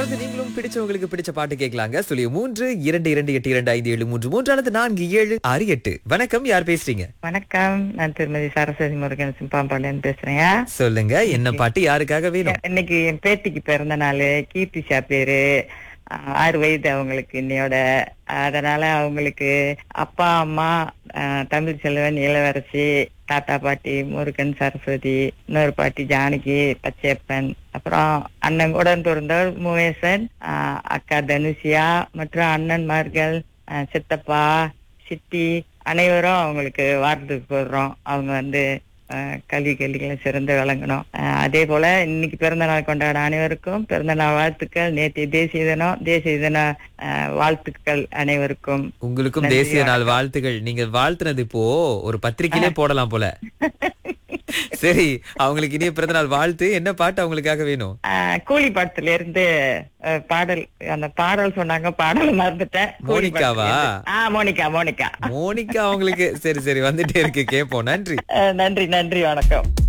தொடர்ந்து நீங்களும் பிடிச்சவங்களுக்கு பிடிச்ச பாட்டு கேட்கலாங்க சொல்லி மூன்று இரண்டு இரண்டு எட்டு இரண்டு ஐந்து ஏழு மூன்று மூன்று அல்லது நான்கு ஏழு ஆறு எட்டு வணக்கம் யார் பேசுறீங்க வணக்கம் நான் திருமதி சரஸ்வதி முருகன் சிம்பாம்பாளையன் பேசுறேன் சொல்லுங்க என்ன பாட்டு யாருக்காக வேணும் இன்னைக்கு என் பேத்திக்கு பிறந்த நாள் கீர்த்திஷா பேரு ஆஹ் ஆறு வயது அவங்களுக்கு இன்னையோட அதனால அவங்களுக்கு அப்பா அம்மா ஆஹ் தமிழ் செல்வன் இளவரசி தாத்தா பாட்டி முருகன் சரஸ்வதி இன்னொரு பாட்டி ஜானகி பச்சையப்பன் அப்புறம் அண்ணன் கூட பிறந்தவர் முவேசன் ஆஹ் அக்கா தனுஷியா மற்றும் அண்ணன்மார்கள் ஆஹ் சித்தப்பா சித்தி அனைவரும் அவங்களுக்கு வாழ்த்து போடுறோம் அவங்க வந்து ஆஹ் கல்வி கல்விகளை சிறந்து விளங்கணும் ஆஹ் அதே போல இன்னைக்கு பிறந்த நாள் கொண்டாட அனைவருக்கும் பிறந்த நாள் வாழ்த்துக்கள் நேற்று தேசிய தினம் தேசிய தின ஆஹ் வாழ்த்துக்கள் அனைவருக்கும் உங்களுக்கும் நன்றி, தேசிய நாள் வாழ்த்துகள் நீங்க வாழ்த்துனது இப்போ ஒரு பத்திரிக்கையிலே போடலாம் போல சரி அவங்களுக்கு இனிய பிறந்த நாள் வாழ்த்து என்ன பாட்டு அவங்களுக்காக வேணும் ஆஹ் கூலி படத்துல இருந்து ஆஹ் பாடல் அந்த பாடல் சொன்னாங்க பாடல் மறந்துட்டேன் கூலி மோனிகாவா? படத்துல இருந்து. ஆஹ் மோனிகா மோனிகா மோனிகா அவங்களுக்கு சரி சரி வந்துட்டே இருக்கு கேப்போம் நன்றி ஆஹ் நன்றி நன்றி வணக்கம்